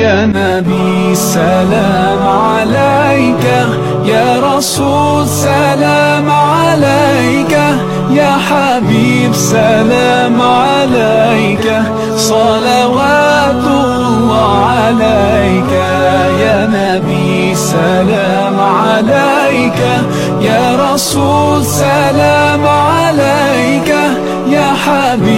يا نبي سلام عليك يا رسول سلام عليك يا حبيب سلام عليك صلوات الله عليك يا نبي سلام عليك يا رسول سلام عليك يا حبيب